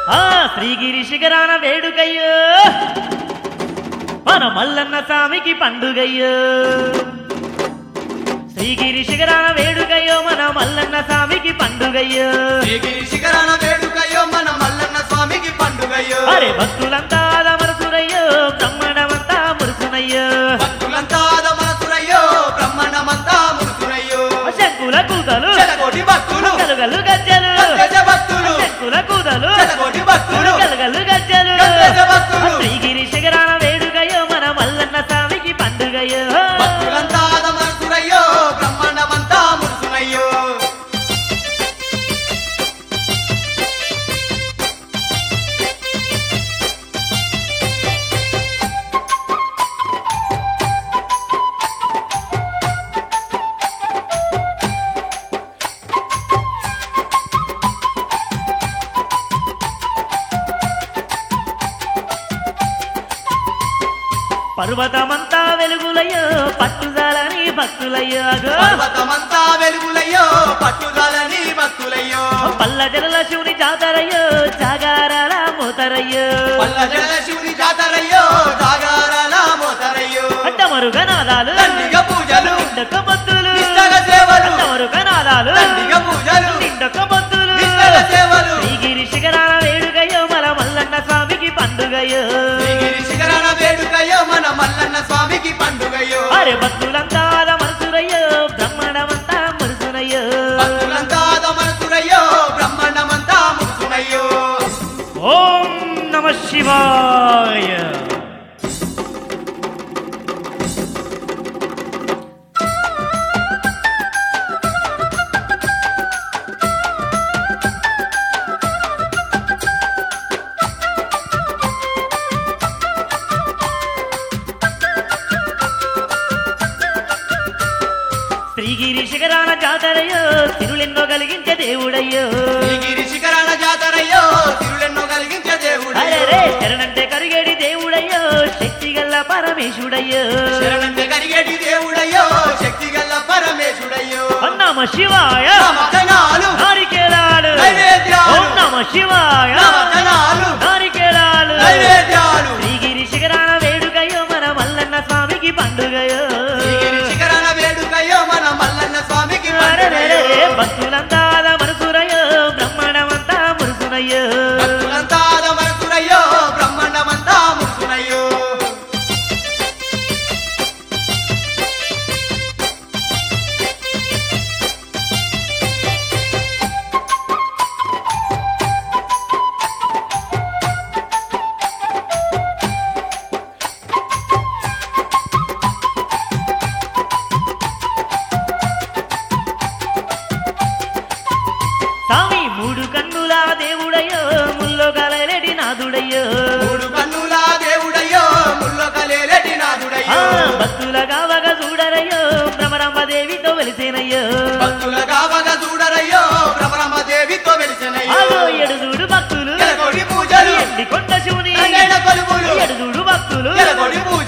ఆ శ్రీగిరి శిఖరాన వేడుకయ్యో మన మల్లన్న స్వామికి పండుగయ్యో శ్రీగిరి శిఖరాన వేడుకయ్యో మన మల్లన్న స్వామికి పండుగయ్యో శ్రీగిరి శిఖరాన వేడుకయ్యో మన మల్లన్న స్వామికి పండుగయ్యో అరే భక్తులంతా మనసురయ్యో బ్రహ్మాండమంతా మురుసునయ్యో భక్తులంతా మనసురయ్యో బ్రహ్మాండమంతా మురుసురయ్యో శంకుల కూతలు శతకోటి భక్తులు గలుగలు గజ్జలు గద్దెజ భక్తులు శంకుల కూతలు శతకోటి భక్తులు గలుగలు గజ్జలు గద్దెజ భక్తులు శ్రీగిరి శిఖరాన వేడుకయ్యో మన మల్లన్న స్వామికి పండుగయ్యో భక్తులంతా మనసురయ్యో బ్రహ్మాండమంతా మురుసునయ్యో పర్వతమంతా వెలుగులయ్యో పట్టుదలని భక్తులయ్యో అగో. పర్వతమంతా వెలుగులయ్యో పట్టుదలని భక్తులయ్యో పల్ల జల శివుని జాతరయ్యో జాగారాల మోతరయ్యో పల్ల జల శివుని జాతరయ్యో జాగారాల మోతరయ్యో అడ్డమరుగనాదాలు దండిగ పూజలు నిండొక్క భక్తులు నిష్టగ సేవలు అడ్డమరుగనాదాలు దండిగ పూజలు నిండొక్క భక్తులు నిష్టగ సేవలు శ్రీగిరి శిఖరాల వేడుకయ్యో మన మల్లన్న స్వామికి పండుగయ్యో శ్రీగిరి శిఖరాన వేడుకయ్యో మన మల్లన్న స్వామికి పండుగయ్యో అరే భక్తులంతా మనసురయ్యో బ్రహ్మాండమంతా మరుసునయ్యో భక్తులంతా మనసురయ్యో బ్రహ్మాండమంతా ముసునయ్యో ఓం నమ శివాయ శ్రీగిరి శిఖరాల జాతరయ్యో తిరులెన్నో కలిగించే దేవుడయ్యో శ్రీగిరి శిఖరాన జాతరయ్యో తిరులెన్నో కలిగించే దేవుడు అరే శరణంటే కరిగేడి దేవుడయ్యో శక్తి గల్ల పరమేశుడయ్యో శరణంటే కరిగేటి దేవుడయ్యో శక్తి గల్ల పరమేశుడయ్యో నమ శివాయ నమతనాలు నారికేళాలు నైవేద్యాలు. ఓం నమ శివాయ నమతనాలు నారికేళాలు నైవేద్యాలు శ్రీగిరి శిఖరాల వేడుకయ్యో మన మల్లన్న స్వామికి పండుగయో శ్రీగిరి శిఖరాన వేడుకయ్యో మన మల్లన్న స్వామికి అరెరెరె, పండుగయ్యో భక్తులంతా మనసురయ్యో బ్రహ్మాండమంతా మురుసునయ్యో భక్తులంతా మనసురయ్యో బ్రహ్మాండమంతా ముసునయ్యో స్వామి మూడు కన్నుల దేవుడయ్యో ముల్లో కలలేడి నాదుడయ్యో మూడు కన్నుల దేవుడయ్యో ముల్లో కలేలటి ఆ, నాదుడయ్యో భక్తుల కావగ చూడరయ్యో భ్రమరాంబ దేవితో వెలిసేనయ్యో భక్తుల కావగా చూడరయ్యో భ్రమరమ్మ దేవితో వెలిసెనయ్యో ఆగో ఎడుదూడు భక్తులు ఎలగొడి పూజలు ఎండి కొండ శివుని రంగైన కొలుపులు ఎడుదూడు భక్తులు ఎలగొడి పూజలు